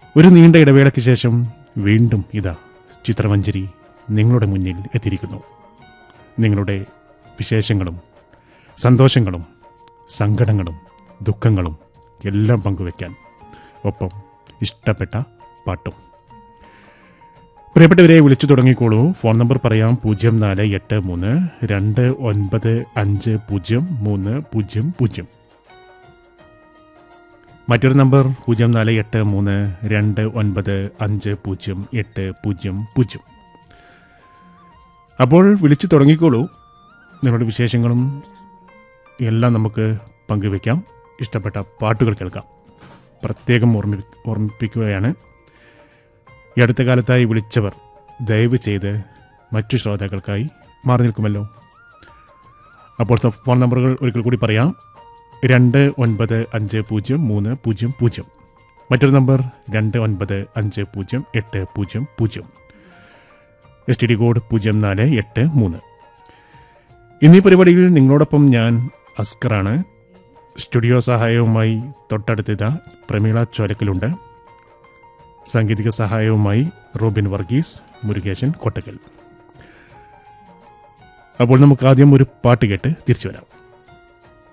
ഒരു നീണ്ട ഇടവേളയ്ക്ക് ശേഷം വീണ്ടും ഇതാ ചിത്രമഞ്ജരി നിങ്ങളുടെ മുന്നിൽ എത്തിയിരിക്കുന്നു നിങ്ങളുടെ വിശേഷങ്ങളും സന്തോഷങ്ങളും സങ്കടങ്ങളും ദുഃഖങ്ങളും എല്ലാം പങ്കുവെക്കാൻ ഒപ്പം ഇഷ്ടപ്പെട്ട പാട്ടും പ്രിയപ്പെട്ടവരെ വിളിച്ചു തുടങ്ങിക്കോളൂ ഫോൺ നമ്പർ പറയാം പൂജ്യം നാല് എട്ട് മൂന്ന് രണ്ട് ഒൻപത് അഞ്ച് പൂജ്യം മൂന്ന് പൂജ്യം പൂജ്യം മറ്റൊരു നമ്പർ പൂജ്യം നാല് എട്ട് മൂന്ന് രണ്ട് ഒൻപത് അഞ്ച് പൂജ്യം എട്ട് പൂജ്യം പൂജ്യം അപ്പോൾ വിളിച്ചു തുടങ്ങിക്കോളൂ നിങ്ങളുടെ വിശേഷങ്ങളും എല്ലാം നമുക്ക് പങ്കുവെക്കാം ഇഷ്ടപ്പെട്ട പാട്ടുകൾ കേൾക്കാം പ്രത്യേകം ഓർമ്മി ഓർമ്മിപ്പിക്കുകയാണ് ഈ അടുത്ത കാലത്തായി വിളിച്ചവർ ദയവ് ചെയ്ത് മറ്റു ശ്രോതാക്കൾക്കായി മാറി നിൽക്കുമല്ലോ അപ്പോൾ സ- ഫോൺ നമ്പറുകൾ ഒരിക്കൽ കൂടി പറയാം രണ്ട് ഒൻപത് അഞ്ച് പൂജ്യം മൂന്ന് പൂജ്യം പൂജ്യം മറ്റൊരു നമ്പർ രണ്ട് ഒൻപത് അഞ്ച് പൂജ്യം എട്ട് പൂജ്യം പൂജ്യം എസ് ടി ഡി കോഡ് പൂജ്യം നാല് എട്ട് മൂന്ന് ഇന്നീ പരിപാടിയിൽ നിങ്ങളോടൊപ്പം ഞാൻ അസ്കറാണ് സ്റ്റുഡിയോ സഹായവുമായി തൊട്ടടുത്തിത പ്രമീള ചോലക്കലുണ്ട് സാങ്കേതിക സഹായവുമായി റോബിൻ വർഗീസ് മുരുകേശൻ കൊട്ടക്കൽ അപ്പോൾ നമുക്ക് ആദ്യം ഒരു പാട്ട് കേട്ട് തിരിച്ചു വരാം